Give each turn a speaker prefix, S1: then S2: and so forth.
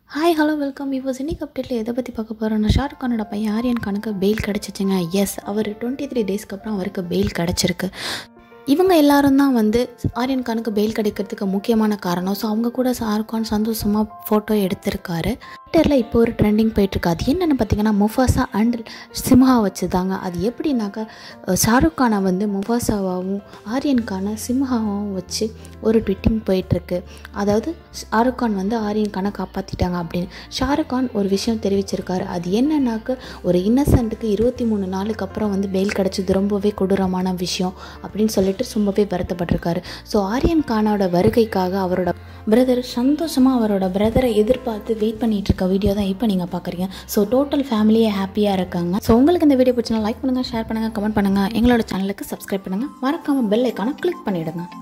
S1: hi hello welcome இப்போ இன்னைக்கு அப்டேட்டில் எதை பற்றி பார்க்க போகிறோம்னா ஷாருக் கானோட பையன் ஆரியன் கானுக்கு பெயில் கிடச்சிச்சுங்க எஸ் அவர் டுவெண்ட்டி த்ரீ டேஸ்க்கு அப்புறம் அவருக்கு பெயில் கிடச்சிருக்கு இவங்க எல்லாரும் தான் வந்து ஆரியன் கானுக்கு பெயில் கிடைக்கிறதுக்கு முக்கியமான காரணம் ஸோ அவங்க கூட ஷாருக் கான் சந்தோஷமாக ஃபோட்டோ எடுத்திருக்காரு ட்விட்டரில் இப்போ ஒரு ட்ரெண்டிங் போயிட்டுருக்கு அது என்னென்னு பார்த்தீங்கன்னா முஃபாசா அண்ட் சிம்ஹா வச்சு தாங்க அது எப்படின்னாக்கா அஹ், ஷாருக் கானை வந்து முஃபாசாவாகவும் ஆரியன் கானை சிம்ஹாவாகவும் வச்சு ஒரு ட்விட்டிங் போயிட்டுருக்கு அதாவது ஷாருக் கான் வந்து ஆரியன் கானை காப்பாற்றிட்டாங்க அப்படின்னு ஷாருக் கான் ஒரு விஷயம் தெரிவிச்சிருக்காரு அது என்னன்னாக்க ஒரு இன்னசென்ட்டுக்கு இருபத்தி மூணு நாளுக்கு அப்புறம் வந்து பெயில் கிடச்சது ரொம்பவே கொடூரமான விஷயம் அப்படின்னு சொல்லிட்டு ரொம்பவே வருத்தப்பட்டிருக்காரு ஸோ ஆரியன் கானோட வருகைக்காக அவரோட பிரதர் சந்தோஷமாக அவரோட பிரதரை எதிர்பார்த்து வெயிட் பண்ணிட்டு இருக்க வீடியோ தான் இப்போ நீங்கள் பார்க்குறீங்க ஸோ டோட்டல் ஃபேமிலியே ஹாப்பியாக இருக்காங்க ஸோ உங்களுக்கு இந்த வீடியோ பிடிச்சினா லைக் பண்ணுங்கள் ஷேர் பண்ணுங்கள் கமெண்ட் பண்ணுங்கள் எங்களோட சேனலுக்கு சப்ஸ்கிரைப் பண்ணுங்கள் மறக்காமல் பெல் ஐக்கானை கிளிக் பண்ணிவிடுங்க